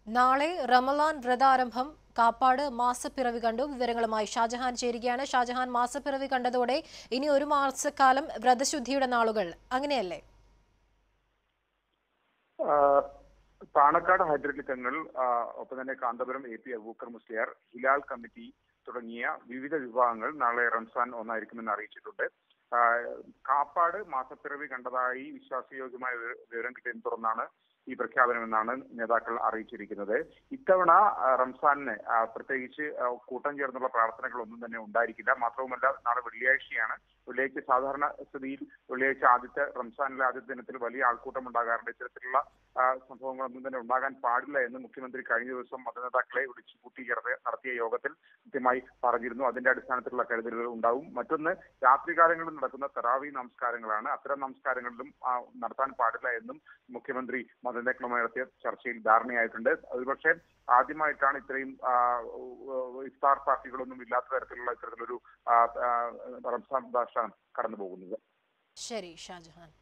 നാളെ റമലാൻ വ്രതാരംഭം കാപ്പാട് മാസപ്പിറവി കണ്ടു വിവരങ്ങളുമായി ഷാജഹാൻ ചേരുകയാണ് ഷാജഹാൻ മാസപ്പിറവി കണ്ടതോടെ ഇനി ഒരു മാസക്കാലം വ്രതശുദ്ധിയുടെ നാളുകൾ അങ്ങനെയല്ലേ ആ, പാണക്കാട് ഹൈദരലി തങ്ങൾ ആ, ഒപ്പം തന്നെ കാന്തപുരം എ പി അബൂക്കർ മുസ്ലിയാർ ഹിലാൽ കമ്മിറ്റി തുടങ്ങിയ വിവിധ വിഭാഗങ്ങൾ നാളെ റംസാൻ ഒന്നായിരിക്കുമെന്ന് അറിയിച്ചിട്ടുണ്ട് ആ, കാപ്പാട് മാസപ്പിറവി കണ്ടതായി വിശ്വാസയോഗ്യമായ വിവ- വിവരം കിട്ടിയതിനെ തുടർന്നാണ് ഈ പ്രഖ്യാപനമെന്നാണ് നേതാക്കൾ അറിയിച്ചിരിക്കുന്നത് ഇത്തവണ ആ, റംസാനിന് ആ, പ്രത്യേകിച്ച് ആ, കൂട്ടം ചേർന്നുള്ള പ്രാർത്ഥനകളൊന്നും തന്നെ ഉണ്ടായിരിക്കില്ല മാത്രവുമല്ല നാളെ വെള്ളിയാഴ്ചയാണ് വെള്ളിയാഴ്ച സാധാരണ സ്ഥിതിയിൽ വെള്ളിയാഴ്ച ആദ്യത്തെ റംസാനിലെ ആദ്യത്തെ ദിനത്തിൽ വലിയ ആൾക്കൂട്ടം ഉണ്ടാകാറുണ്ട് ഇത്തരത്തിലുള്ള ആ, സംഭവങ്ങളൊന്നും തന്നെ ഉണ്ടാകാൻ പാടില്ല എന്ന് മുഖ്യമന്ത്രി കഴിഞ്ഞ ദിവസം മതനേതാക്കളെ വിളിച്ചു കൂട്ടി ചേർത്ത് നടത്തിയ യോഗത്തിൽ കൃത്യമായി പറഞ്ഞിരുന്നു അതിന്റെ അടിസ്ഥാനത്തിലുള്ള കരുതലുകൾ ഉണ്ടാവും മറ്റൊന്ന് രാത്രികാലങ്ങളിൽ നടക്കുന്ന തെറാവി നമസ്കാരങ്ങളാണ് അത്തരം നമസ്കാരങ്ങളിലും ആ, നടത്താൻ പാടില്ല എന്നും മുഖ്യമന്ത്രി മതനേതാക്കളുമായി നടത്തിയ ചർച്ചയിൽ ധാരണയായിട്ടുണ്ട് ഒരുപക്ഷെ ആദ്യമായിട്ടാണ് ഇത്രയും ആ, ഉ- ഇഫ്താർ പാർട്ടികളൊന്നും ഇല്ലാത്ത തരത്തിലുള്ള ഇത്തരത്തിലൊരു ആ, ആ, റംസാൻ ഭാഷ കടന്നു പോകുന്നത് ശരി ഷാജഹാൻ